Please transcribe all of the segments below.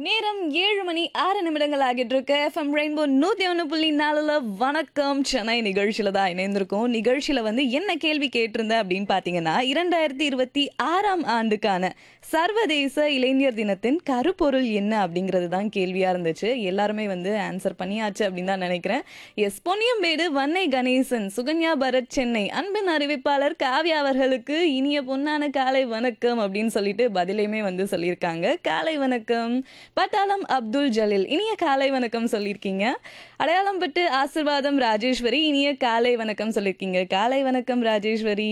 நேரம் ஏழு மணி ஆறு நிமிடங்கள் ஆகிட்டு இருக்கு எஃப்எம் ரெயின்போ நூத்தி ஒன்று புள்ளி நாலுல வணக்கம் சென்னை நிகழ்ச்சியில தான் இணைந்திருக்கோம் நிகழ்ச்சியில வந்து என்ன கேள்வி கேட்டிருந்தேன் அப்படின்னு பாத்தீங்கன்னா இரண்டாயிரத்தி இருபத்தி ஆறாம் ஆண்டுக்கான சர்வதேச இளைஞர் தினத்தின் கருப்பொருள் என்ன அப்படிங்கிறது தான் கேள்வியா இருந்துச்சு எல்லாருமே வந்து ஆன்சர் பண்ணியாச்சு அப்படின்னு தான் நினைக்கிறேன் எஸ் பொன்னியம்பேடு வன்னை கணேசன் சுகன்யா பரத் சென்னை அன்பின் அறிவிப்பாளர் காவ்யா அவர்களுக்கு இனிய பொன்னான காலை வணக்கம் அப்படின்னு சொல்லிட்டு பதிலையுமே வந்து சொல்லியிருக்காங்க காலை வணக்கம் பட்டாளம் அப்துல் ஜலீல் இனிய காலை வணக்கம் சொல்லியிருக்கீங்க அடையாளம் பட்டு ஆசிர்வாதம் ராஜேஸ்வரி இனிய காலை வணக்கம் சொல்லியிருக்கீங்க காலை வணக்கம் ராஜேஸ்வரி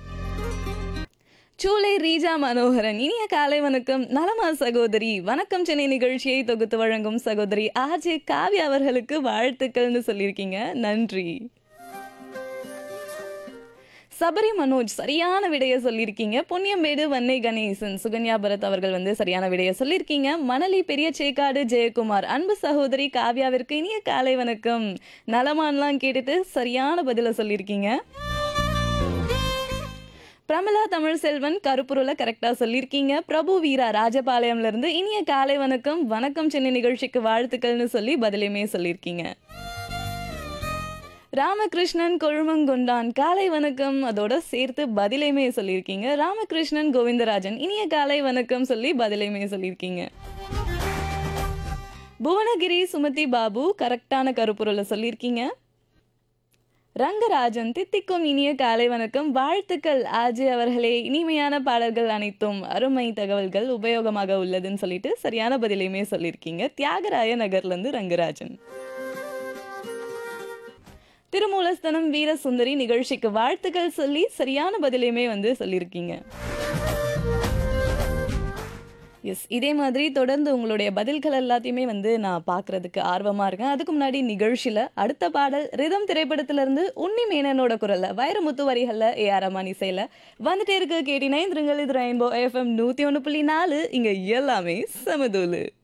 சூளை ரீஜா மனோகரன் இனிய காலை வணக்கம் நலமா சகோதரி வணக்கம் சென்னை நிகழ்ச்சியை தொகுத்து வழங்கும் சகோதரி ஆஜே காவ்யா அவர்களுக்கு வாழ்த்துக்கள்னு சொல்லியிருக்கீங்க நன்றி சபரி மனோஜ் சரியான விடைய சொல்லியிருக்கீங்க பொன்னியம்பேடு வன்னை கணேசன் சுகன்யா பரத் அவர்கள் வந்து சரியான விடைய சொல்லியிருக்கீங்க மணலி பெரிய சேக்காடு ஜெயக்குமார் அன்பு சகோதரி காவ்யாவிற்கு இனிய காலை வணக்கம் நலமான்லாம் கேட்டுட்டு சரியான பதில சொல்லியிருக்கீங்க பிரமிளா தமிழ் செல்வன் கருப்புருளை கரெக்டாக சொல்லியிருக்கீங்க பிரபு வீரா ராஜபாளையம்ல இருந்து இனிய காலை வணக்கம் வணக்கம் சென்னை நிகழ்ச்சிக்கு வாழ்த்துக்கள்னு சொல்லி பதிலையுமே சொல்லியிருக்கீங்க ராமகிருஷ்ணன் கொழுமங்கொண்டான் காலை வணக்கம் அதோட சேர்த்து பதிலையுமே சொல்லியிருக்கீங்க ராமகிருஷ்ணன் கோவிந்தராஜன் இனிய காலை வணக்கம் சொல்லி பதிலையுமே சொல்லியிருக்கீங்க புவனகிரி சுமதி பாபு கரெக்டான கருப்பொருளை சொல்லியிருக்கீங்க ரங்கராஜன் தித்திக்கும் இனிய காலை வணக்கம் வாழ்த்துக்கள் ஆஜி அவர்களே இனிமையான பாடல்கள் அனைத்தும் அருமை தகவல்கள் உபயோகமாக உள்ளதுன்னு சொல்லிட்டு சரியான பதிலையுமே சொல்லியிருக்கீங்க தியாகராய நகர்ல இருந்து ரங்கராஜன் திருமூலஸ்தனம் வீரசுந்தரி நிகழ்ச்சிக்கு வாழ்த்துக்கள் சொல்லி சரியான பதிலையுமே வந்து சொல்லியிருக்கீங்க எஸ் இதே மாதிரி தொடர்ந்து உங்களுடைய பதில்கள் எல்லாத்தையுமே வந்து நான் பார்க்கறதுக்கு ஆர்வமாக இருக்கேன் அதுக்கு முன்னாடி நிகழ்ச்சியில் அடுத்த பாடல் ரிதம் திரைப்படத்திலிருந்து உன்னி மேனனோட குரலில் வைரமுத்து வரிகளில் ஏ ஆர் ரமான் இசையில் வந்துட்டே இருக்கு கேட்டினா இது ரெயின்போ எஃப்எம் நூற்றி ஒன்று புள்ளி நாலு இங்கே எல்லாமே சமதூலு